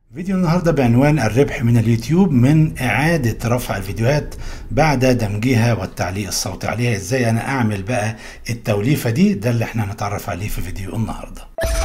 فيديو النهارده بعنوان الربح من اليوتيوب من إعادة رفع الفيديوهات بعد دمجها والتعليق الصوتي عليها ازاي انا اعمل بقى التوليفة دي ده اللي احنا هنتعرف عليه في فيديو النهارده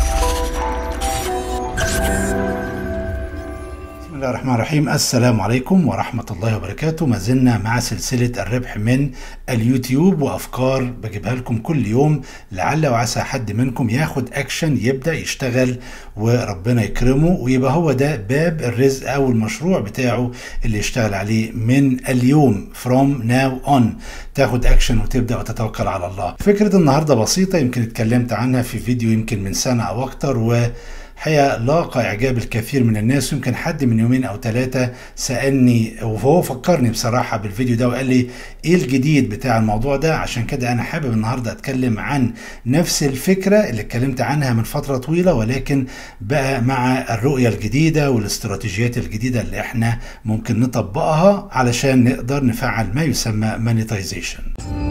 بسم الله الرحمن الرحيم السلام عليكم ورحمة الله وبركاته ما زلنا مع سلسلة الربح من اليوتيوب وأفكار بجيبها لكم كل يوم لعل وعسى حد منكم ياخد أكشن يبدأ يشتغل وربنا يكرمه ويبقى هو ده باب الرزق أو المشروع بتاعه اللي يشتغل عليه من اليوم from now on تاخد أكشن وتبدأ وتتوكل على الله فكرة النهاردة بسيطة يمكن اتكلمت عنها في فيديو يمكن من سنة أو أكتر و حقيقة لاقى إعجاب الكثير من الناس يمكن حد من يومين أو ثلاثة سألني وهو فكرني بصراحة بالفيديو ده وقال لي إيه الجديد بتاع الموضوع ده عشان كده أنا حابب النهاردة أتكلم عن نفس الفكرة اللي اتكلمت عنها من فترة طويلة ولكن بقى مع الرؤية الجديدة والاستراتيجيات الجديدة اللي احنا ممكن نطبقها علشان نقدر نفعل ما يسمى مانيتايزيشن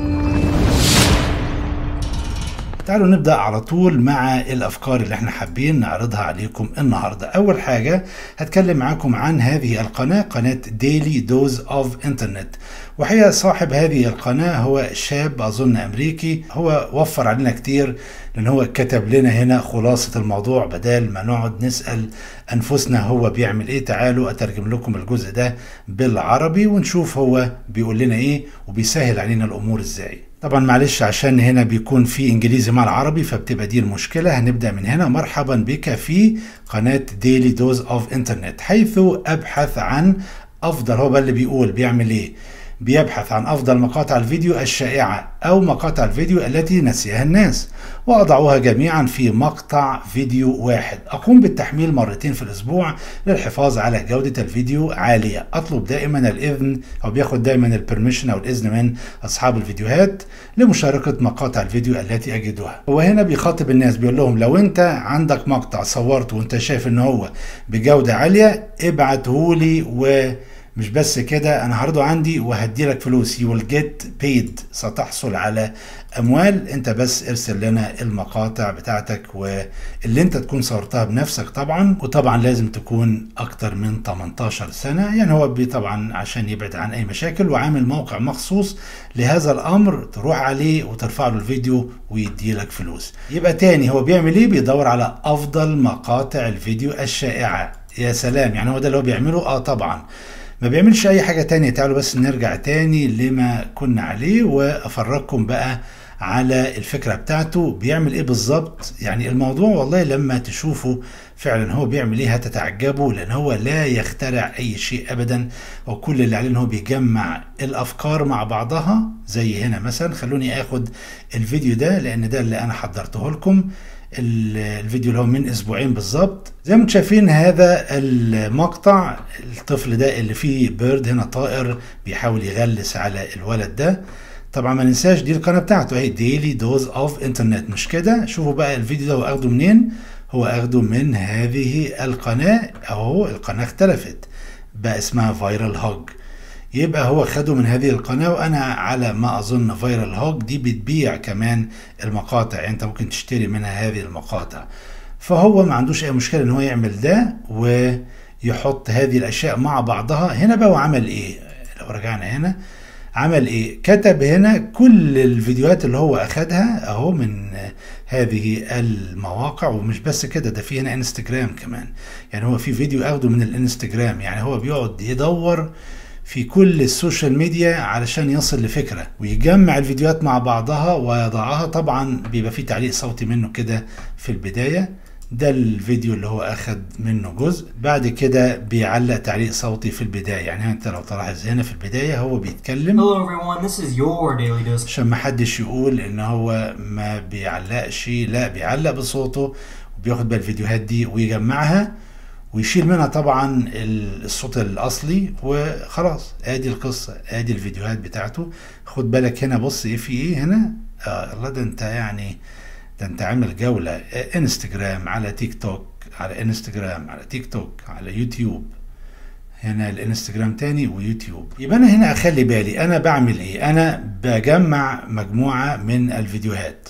تعالوا نبدأ على طول مع الأفكار اللي احنا حابين نعرضها عليكم النهاردة أول حاجة هتكلم معاكم عن هذه القناة قناة ديلي دوز اوف انترنت وحقيقة صاحب هذه القناة هو شاب أظن أمريكي هو وفر علينا كتير لأن هو كتب لنا هنا خلاصة الموضوع بدل ما نقعد نسأل أنفسنا هو بيعمل إيه تعالوا أترجم لكم الجزء ده بالعربي ونشوف هو بيقول لنا إيه وبيسهل علينا الأمور إزاي طبعا معلش عشان هنا بيكون في انجليزي مع العربي فبتبقى دي المشكله هنبدا من هنا مرحبا بك في قناه ديلي دوز اوف انترنت حيث ابحث عن افضل هو بقى اللي بيقول بيعمل ايه بيبحث عن افضل مقاطع الفيديو الشائعه او مقاطع الفيديو التي نسيها الناس واضعها جميعا في مقطع فيديو واحد اقوم بالتحميل مرتين في الاسبوع للحفاظ على جوده الفيديو عاليه اطلب دائما الاذن او بياخد دائما البرميشن او الاذن من اصحاب الفيديوهات لمشاركه مقاطع الفيديو التي اجدها هو هنا بيخاطب الناس بيقول لهم لو انت عندك مقطع صورته وانت شايف ان هو بجوده عاليه ابعته لي و مش بس كده انا هعرضه عندي وهدي لك فلوس you will get paid ستحصل على اموال انت بس ارسل لنا المقاطع بتاعتك واللي انت تكون صورتها بنفسك طبعا وطبعا لازم تكون اكتر من 18 سنة يعني هو طبعا عشان يبعد عن اي مشاكل وعامل موقع مخصوص لهذا الامر تروح عليه وترفع له الفيديو ويدي لك فلوس يبقى تاني هو بيعمل ايه بيدور على افضل مقاطع الفيديو الشائعة يا سلام يعني هو ده اللي هو بيعمله اه طبعا ما بيعملش اي حاجة تانية تعالوا بس نرجع تاني لما كنا عليه وافرجكم بقى على الفكرة بتاعته بيعمل ايه بالظبط يعني الموضوع والله لما تشوفوا فعلا هو بيعمل ايه هتتعجبوا لان هو لا يخترع اي شيء ابدا وكل اللي عليه ان هو بيجمع الافكار مع بعضها زي هنا مثلا خلوني اخد الفيديو ده لان ده اللي انا حضرته لكم الفيديو اللي هو من اسبوعين بالظبط زي ما انتم شايفين هذا المقطع الطفل ده اللي فيه بيرد هنا طائر بيحاول يغلس على الولد ده طبعا ما ننساش دي القناه بتاعته اهي ديلي دوز اوف انترنت مش كده شوفوا بقى الفيديو ده هو اخده منين هو اخده من هذه القناه اهو القناه اختلفت بقى اسمها فايرال هوج يبقى هو خده من هذه القناة وأنا على ما أظن فايرال هوج دي بتبيع كمان المقاطع يعني أنت ممكن تشتري منها هذه المقاطع فهو ما عندوش أي مشكلة إن هو يعمل ده ويحط هذه الأشياء مع بعضها هنا بقى وعمل إيه لو رجعنا هنا عمل إيه كتب هنا كل الفيديوهات اللي هو أخدها أهو من هذه المواقع ومش بس كده ده في هنا انستجرام كمان يعني هو في فيديو أخده من الانستجرام يعني هو بيقعد يدور في كل السوشيال ميديا علشان يصل لفكرة ويجمع الفيديوهات مع بعضها ويضعها طبعا بيبقى في تعليق صوتي منه كده في البداية ده الفيديو اللي هو اخد منه جزء بعد كده بيعلق تعليق صوتي في البداية يعني انت لو تلاحظ هنا في البداية هو بيتكلم Hello everyone, this is your daily dose. عشان ما حدش يقول ان هو ما بيعلقش لا بيعلق بصوته وبياخد بقى الفيديوهات دي ويجمعها ويشيل منها طبعا الصوت الاصلي وخلاص ادي القصه ادي الفيديوهات بتاعته خد بالك هنا بص ايه في ايه هنا اه الله ده انت يعني ده انت عامل جوله آه انستجرام على تيك توك على انستجرام على تيك توك على يوتيوب هنا الانستجرام تاني ويوتيوب يبقى انا هنا اخلي بالي انا بعمل ايه انا بجمع مجموعه من الفيديوهات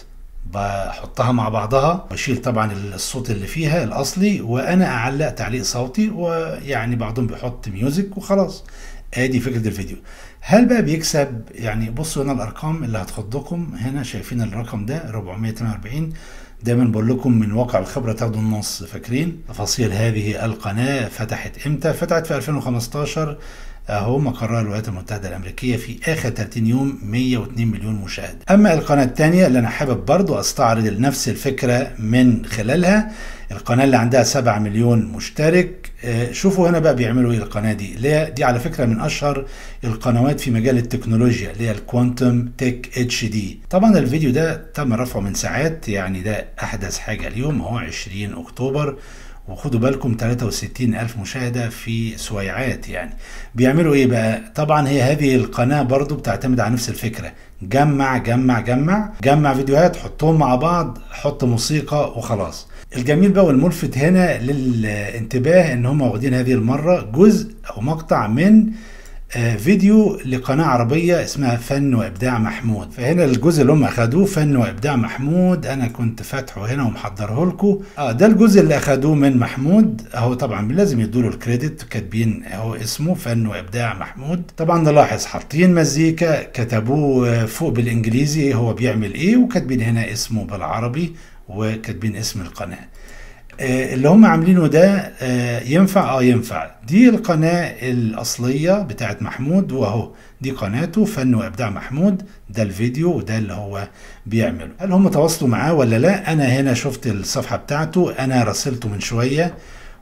بحطها مع بعضها بشيل طبعا الصوت اللي فيها الاصلي وانا اعلق تعليق صوتي ويعني بعضهم بيحط ميوزك وخلاص ادي فكره الفيديو هل بقى بيكسب يعني بصوا هنا الارقام اللي هتخضكم هنا شايفين الرقم ده 448 دايما بقول لكم من واقع الخبره تاخدوا النص فاكرين تفاصيل هذه القناه فتحت امتى فتحت في 2015 اهو مقرها الولايات المتحده الامريكيه في اخر 30 يوم 102 مليون مشاهد اما القناه الثانيه اللي انا حابب برضو استعرض نفس الفكره من خلالها القناه اللي عندها 7 مليون مشترك شوفوا هنا بقى بيعملوا ايه القناه دي اللي دي على فكره من اشهر القنوات في مجال التكنولوجيا اللي هي الكوانتم تك اتش دي طبعا الفيديو ده تم رفعه من ساعات يعني ده احدث حاجه اليوم هو 20 اكتوبر وخدوا بالكم 63 ألف مشاهدة في سويعات يعني بيعملوا إيه بقى طبعا هي هذه القناة برضو بتعتمد على نفس الفكرة جمع جمع جمع جمع فيديوهات حطهم مع بعض حط موسيقى وخلاص الجميل بقى والملفت هنا للانتباه ان هم واخدين هذه المرة جزء او مقطع من فيديو لقناة عربية اسمها فن وإبداع محمود فهنا الجزء اللي هم أخدوه فن وإبداع محمود أنا كنت فاتحه هنا ومحضره لكم آه ده الجزء اللي أخدوه من محمود أهو طبعا لازم يدوا له الكريدت كاتبين أهو اسمه فن وإبداع محمود طبعا نلاحظ حاطين مزيكا كتبوه فوق بالإنجليزي هو بيعمل إيه وكاتبين هنا اسمه بالعربي وكاتبين اسم القناه اللي هم عاملينه ده ينفع اه ينفع دي القناة الأصلية بتاعت محمود وأهو دي قناته فن وإبداع محمود ده الفيديو وده اللي هو بيعمله هل هم تواصلوا معاه ولا لا أنا هنا شفت الصفحة بتاعته أنا راسلته من شوية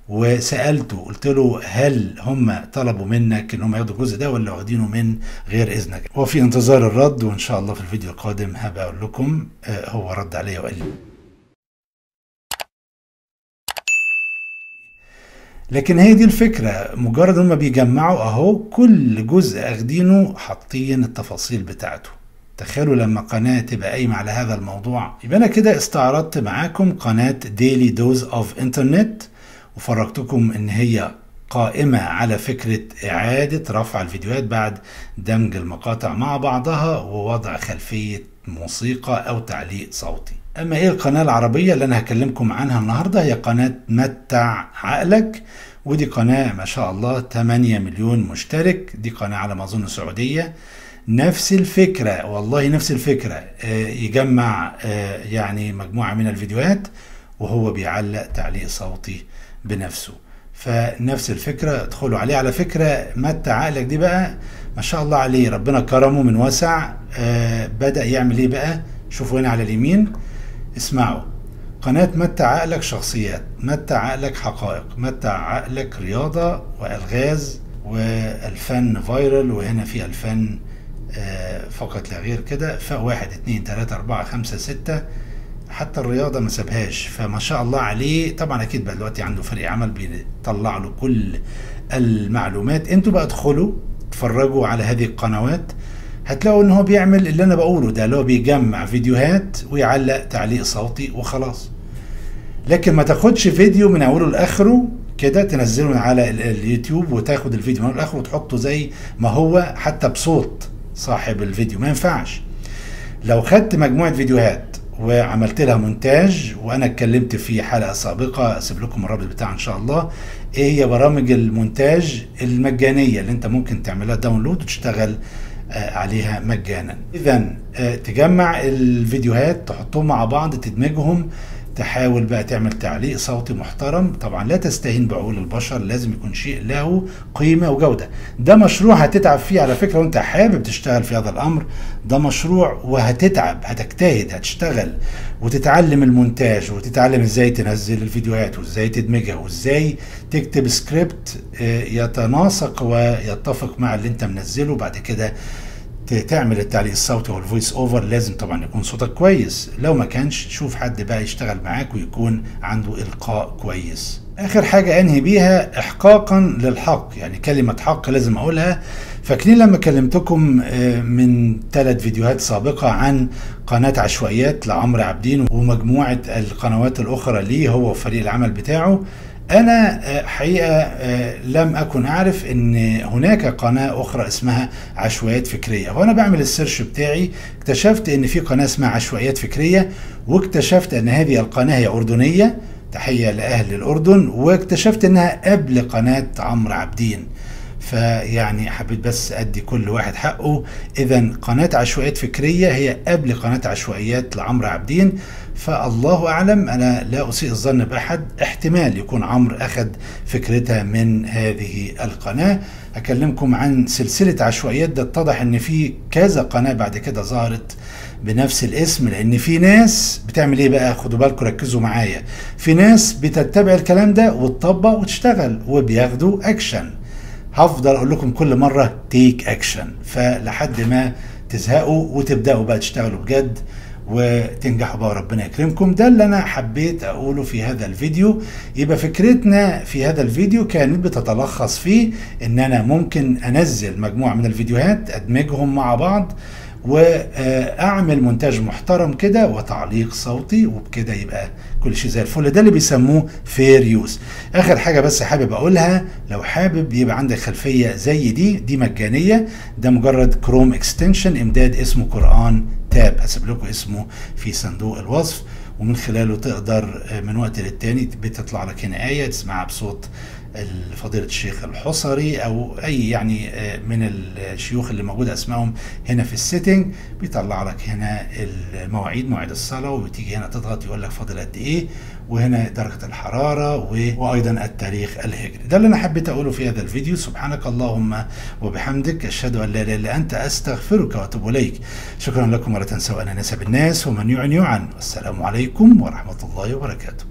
وسالته قلت له هل هم طلبوا منك ان هم ياخدوا الجزء ده ولا واخدينه من غير اذنك هو في انتظار الرد وان شاء الله في الفيديو القادم هبقى اقول لكم هو رد عليا وقال لي لكن هي دي الفكرة مجرد هم بيجمعوا اهو كل جزء اخدينه حاطين التفاصيل بتاعته تخيلوا لما قناة تبقى قايمة على هذا الموضوع يبقى أنا كده استعرضت معاكم قناة ديلي دوز أوف إنترنت وفرجتكم إن هي قائمة على فكرة إعادة رفع الفيديوهات بعد دمج المقاطع مع بعضها ووضع خلفية موسيقى أو تعليق صوتي أما إيه القناة العربية اللي أنا هكلمكم عنها النهاردة هي قناة متع عقلك ودي قناة ما شاء الله 8 مليون مشترك دي قناة على ما أظن سعودية نفس الفكرة والله نفس الفكرة يجمع يعني مجموعة من الفيديوهات وهو بيعلق تعليق صوتي بنفسه فنفس الفكرة ادخلوا عليه على فكرة متى عقلك دي بقى ما شاء الله عليه ربنا كرمه من وسع بدأ يعمل ايه بقى شوفوا هنا على اليمين اسمعوا قناة متى عقلك شخصيات متى عقلك حقائق متى عقلك رياضة وألغاز والفن فايرل وهنا في الفن فقط لا غير كده فواحد اتنين تلاتة أربعة خمسة ستة حتى الرياضة ما سابهاش فما شاء الله عليه طبعا أكيد بقى دلوقتي عنده فريق عمل بيطلع له كل المعلومات انتوا بقى ادخلوا اتفرجوا على هذه القنوات هتلاقوا ان هو بيعمل اللي انا بقوله ده اللي هو بيجمع فيديوهات ويعلق تعليق صوتي وخلاص لكن ما تاخدش فيديو من اوله لاخره كده تنزله على اليوتيوب وتاخد الفيديو من الاخر وتحطه زي ما هو حتى بصوت صاحب الفيديو ما ينفعش لو خدت مجموعه فيديوهات وعملت لها مونتاج وانا اتكلمت في حلقه سابقه اسيب لكم الرابط بتاعها ان شاء الله ايه هي برامج المونتاج المجانيه اللي انت ممكن تعملها داونلود وتشتغل عليها مجانا اذا تجمع الفيديوهات تحطهم مع بعض تدمجهم تحاول بقى تعمل تعليق صوتي محترم طبعا لا تستهين بعقول البشر لازم يكون شيء له قيمه وجوده ده مشروع هتتعب فيه على فكره وانت حابب تشتغل في هذا الامر ده مشروع وهتتعب هتجتهد هتشتغل وتتعلم المونتاج وتتعلم ازاي تنزل الفيديوهات وازاي تدمجها وازاي تكتب سكريبت يتناسق ويتفق مع اللي انت منزله بعد كده تعمل التعليق الصوتي والفويس اوفر لازم طبعا يكون صوتك كويس لو ما كانش شوف حد بقى يشتغل معاك ويكون عنده القاء كويس اخر حاجه انهي بيها احقاقا للحق يعني كلمه حق لازم اقولها فاكرين لما كلمتكم من ثلاث فيديوهات سابقه عن قناه عشوائيات لعمرو عابدين ومجموعه القنوات الاخرى ليه هو وفريق العمل بتاعه انا آه، حقيقه آه، لم اكن اعرف ان هناك قناه اخرى اسمها عشوائيات فكريه وانا بعمل السيرش بتاعي اكتشفت ان في قناه اسمها عشوائيات فكريه واكتشفت ان هذه القناه هي اردنيه تحيه لاهل الاردن واكتشفت انها قبل قناه عمرو عابدين فيعني حبيت بس ادي كل واحد حقه اذا قناه عشوائيات فكريه هي قبل قناه عشوائيات لعمرو عابدين فالله اعلم انا لا اسيء الظن باحد احتمال يكون عمرو اخذ فكرتها من هذه القناه اكلمكم عن سلسله عشوائيات ده اتضح ان في كذا قناه بعد كده ظهرت بنفس الاسم لان في ناس بتعمل ايه بقى خدوا بالكم ركزوا معايا في ناس بتتبع الكلام ده وتطبق وتشتغل وبياخدوا اكشن هفضل اقول لكم كل مره تيك اكشن فلحد ما تزهقوا وتبداوا بقى تشتغلوا بجد وتنجحوا بقى وربنا يكرمكم ده اللي انا حبيت اقوله في هذا الفيديو يبقى فكرتنا في هذا الفيديو كانت بتتلخص في ان انا ممكن انزل مجموعه من الفيديوهات ادمجهم مع بعض واعمل مونتاج محترم كده وتعليق صوتي وبكده يبقى كل شيء زي الفل ده اللي بيسموه فير يوز اخر حاجه بس حابب اقولها لو حابب يبقى عندك خلفيه زي دي دي مجانيه ده مجرد كروم اكستنشن امداد اسمه قران تاب هسيب لكم اسمه في صندوق الوصف ومن خلاله تقدر من وقت للتاني بتطلع لك هنا آية تسمعها بصوت فضيلة الشيخ الحصري أو أي يعني من الشيوخ اللي موجودة أسمائهم هنا في السيتنج بيطلع لك هنا المواعيد مواعيد الصلاة وتيجي هنا تضغط يقول لك فاضل قد إيه وهنا درجة الحرارة وأيضا التاريخ الهجري ده اللي أنا حبيت أقوله في هذا الفيديو سبحانك اللهم وبحمدك أشهد أن لا إله إلا أنت أستغفرك وأتوب إليك شكرا لكم ولا تنسوا أن نسب الناس ومن يعن يعن والسلام عليكم ورحمة الله وبركاته